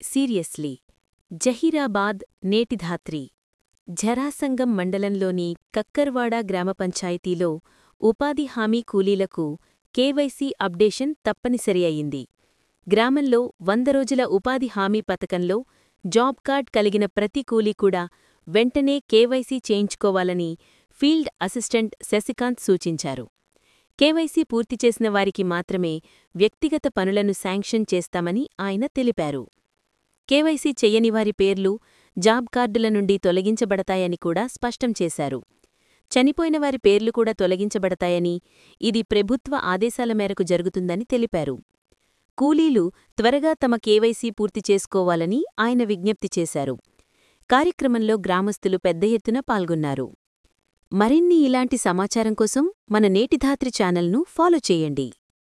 seriously Zaheerabad Neti Dhatri Jharasangam మండలంలోని కక్కర్వాడ గ్రామ పంచాయతీలో ఉపాధి హామీ కూలీలకు కేవైసీ అప్డేషన్ తప్పనిసరి అయింది గ్రామంలో వంద రోజుల ఉపాధి హామీ పథకంలో జాబ్ కార్డ్ కలిగిన ప్రతి కూలీ కూడా వెంటనే కేవైసీ చేయించుకోవాలని ఫీల్డ్ అసిస్టెంట్ శశికాంత్ సూచించారు కేవైసీ పూర్తి చేసిన వారికి మాత్రమే వ్యక్తిగత పనులను శాంక్షన్ చేస్తామని ఆయన తెలిపారు కేవైసీ చెయ్యని వారి పేర్లు జాబ్ కార్డుల నుండి తొలగించబడతాయని కూడా స్పష్టం చేశారు చనిపోయిన వారి పేర్లు కూడా తొలగించబడతాయని ఇది ప్రభుత్వ ఆదేశాల మేరకు జరుగుతుందని తెలిపారు కూలీలు త్వరగా తమ కేవైసీ పూర్తి చేసుకోవాలని ఆయన విజ్ఞప్తి చేశారు కార్యక్రమంలో గ్రామస్తులు పెద్ద ఎత్తున పాల్గొన్నారు మరిన్ని ఇలాంటి సమాచారం కోసం మన నేటిధాత్రి ఛానల్ను ఫాలో చేయండి